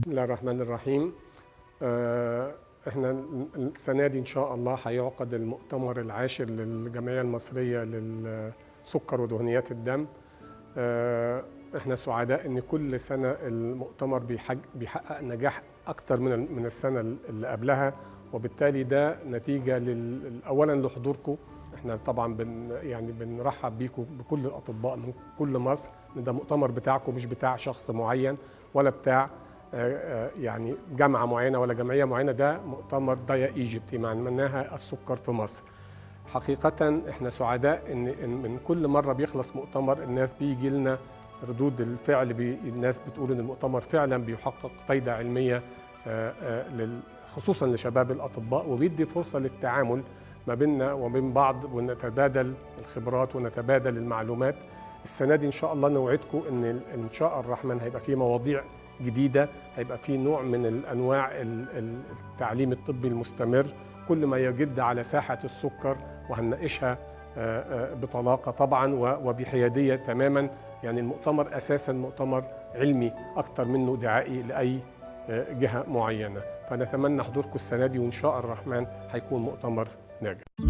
بسم الله الرحمن الرحيم آه، احنا السنه دي ان شاء الله هيعقد المؤتمر العاشر للجمعيه المصريه للسكر ودهنيات الدم آه، احنا سعداء ان كل سنه المؤتمر بيحج- بيحقق نجاح اكتر من من السنه اللي قبلها وبالتالي ده نتيجه لل- اولا لحضوركم احنا طبعا بن يعني بنرحب بيكم بكل الاطباء من كل مصر ان ده مؤتمر بتاعكم مش بتاع شخص معين ولا بتاع آه، آه، يعني جامعه معينه ولا جمعيه معينه ده مؤتمر دايا ايجيبتي معناها السكر في مصر حقيقة احنا سعداء ان إن من كل مرة بيخلص مؤتمر الناس بيجي لنا ردود الفعل بي الناس بتقول ان المؤتمر فعلا بيحقق فايدة علمية آه، آه، لل- خصوصا لشباب الاطباء وبيدي فرصة للتعامل ما بيننا وبين بعض ونتبادل الخبرات ونتبادل المعلومات السنة دي ان شاء الله نوعدكم ان ان شاء الرحمن هيبقى في مواضيع جديدة هيبقى في نوع من الانواع ال- ال- التعليم الطبي المستمر كل ما يجد على ساحة السكر وهنناقشها آه، آه، بطلاقة طبعا و- وبحيادية تماما يعني المؤتمر أساسا مؤتمر علمي أكثر منه دعائي لأي آه، جهة معينة فنتمنى حضوركم السنة دي وإن شاء الرحمن هيكون مؤتمر ناجح